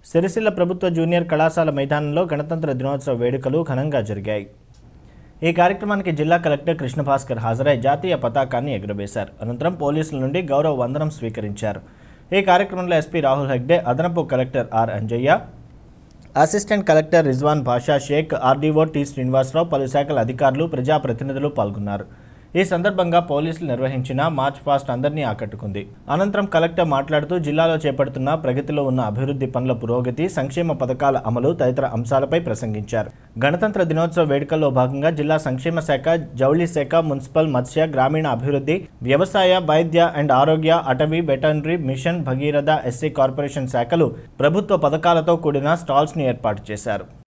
సిరిసిల్ల ప్రభుత్వ జూనియర్ కళాశాల మైదానంలో గణతంత్ర దినోత్సవ వేడుకలు ఘనంగా జరిగాయి ఈ కార్యక్రమానికి జిల్లా కలెక్టర్ కృష్ణభాస్కర్ హాజరై జాతీయ పతాకాన్ని ఎగురవేశారు అనంతరం పోలీసుల నుండి గౌరవ వందనం స్వీకరించారు ఈ కార్యక్రమంలో ఎస్పీ రాహుల్ హెగ్డే అదనపు collector R Anjaiah assistant collector Rizwan Basha Shaik RDO T Srinivasarao పలు శాఖల అధికారులు ప్రజాప్రతినిధులు పాల్గొన్నారు ఈ సందర్భంగా పోలీసులు నిర్వహించిన మార్చ్ పాస్ట్ అందరినీ ఆకట్టుకుంది అనంతరం కలెక్టర్ మాట్లాడుతూ జిల్లాలో చేపడుతున్న ప్రగతిలో ఉన్న అభివృద్ధి పనుల పురోగతి సంక్షేమ పథకాల అమలు తదితర అంశాలపై ప్రసంగించారు గణతంత్ర దినోత్సవ వేడుకల్లో భాగంగా జిల్లా సంక్షేమ శాఖ జౌళి శాఖ మున్సిపల్ మత్స్య గ్రామీణ అభివృద్ధి వ్యవసాయ వైద్య అండ్ ఆరోగ్య అటవీ veterinary mission Bhagiratha SC corporation శాఖలు ప్రభుత్వ పథకాలతో కూడిన స్టాల్స్ ని ఏర్పాటు చేశారు